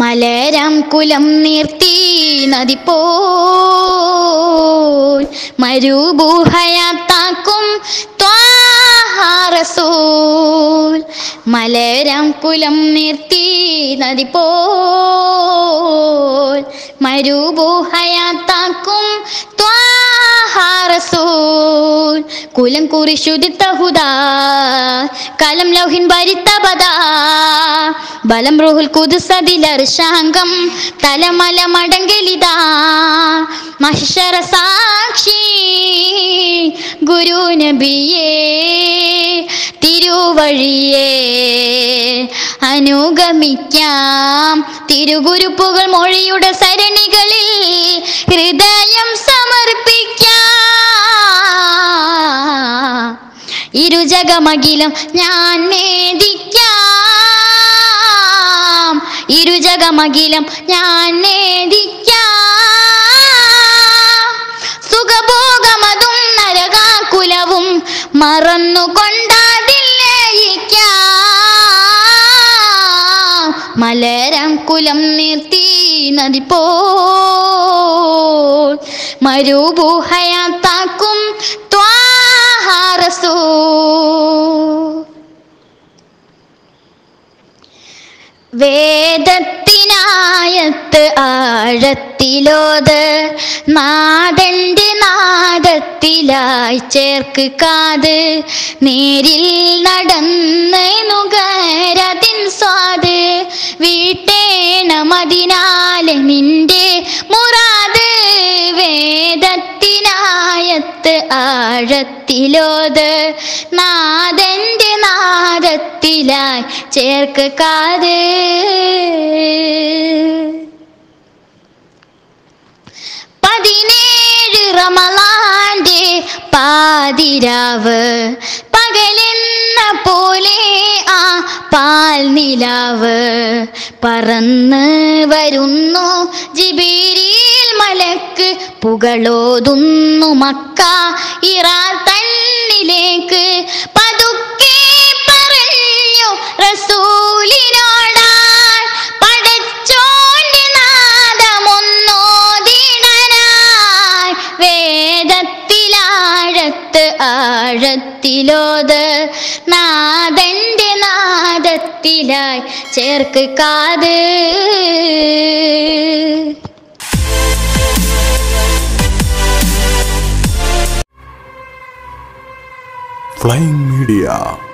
മലരം കുലം നീർത്തി നദി പോൽ മരുഭൂഹയാത്താക്കും ത്വാഹാറസൂൽ മലരം കുലം നീർത്തി നദി പോൽ മരുഭൂഹയാത്താക്കും ത്വാഹാറസൂൽ കുലം കുറിശുദിത്ത ഹുദാ കലം ലൗഹിൻ ഭരിത്തപദാ ബലം റുഹുൽ കുതുസതിലർശാംഗം തലമല മടങ്കലിതാ മഹിഷറ സാക്ഷി ഗുരു നബിയേ തിരുവഴിയേ അനുഗമിക്കാം തിരുഗുരുപ്പുകൾ മൊഴിയുടെ സരണികളിൽ ഹൃദയം സമർപ്പിക്കാം ഇരുജഗമകിലം ഞാൻ നേദിക്കാം ഇരുജഗമകിലം ഞാൻ നേദിക്കാം സുഖഭോഗമതും നരകാകുലവും മറന്നുകൊണ്ടാതില്ലയിക്കാം മലരം കുലം നിർത്തി നദി പോൽ മരുഭൂഹയാത്താക്കും ത്വാഹാരസൂ വേദത്തിനായത്ത് ആഴത്തിലോത് നാദന്റെ നാദത്തിലായി ചേർക്ക് കാത് നേരിൽ നടന്ന് നുകരതിൻ സ്വാദ് വീട്ടേണമതിനാലെ നിന്റെ മുറാത് വേദത്തിനായത്ത് ആഴത്തിലോത് നാദന്റെ നാദത്തിലായി ചേർക്ക് കാത് പതിനേഴ് റമലാന്റെ പാതിരാവ് പകലെന്ന പോലെ ആ പാൽ നിലാവ് പറന്ന് വരുന്നു ജിബിരിയിൽ മലക്ക് പുകളോതുന്നു മക്ക ഇറ തന്നിലേക്ക് പതുക്കെ പറഞ്ഞു റസൂലിനോടാൻ പടച്ചോന്റെ നാദമൊന്നോദിടനായി വേദത്തിലാഴത്ത് ആഴത്തിലോത് നാദന്റെ നാദത്തിലായി ചേർക്ക് കാത് Flying Media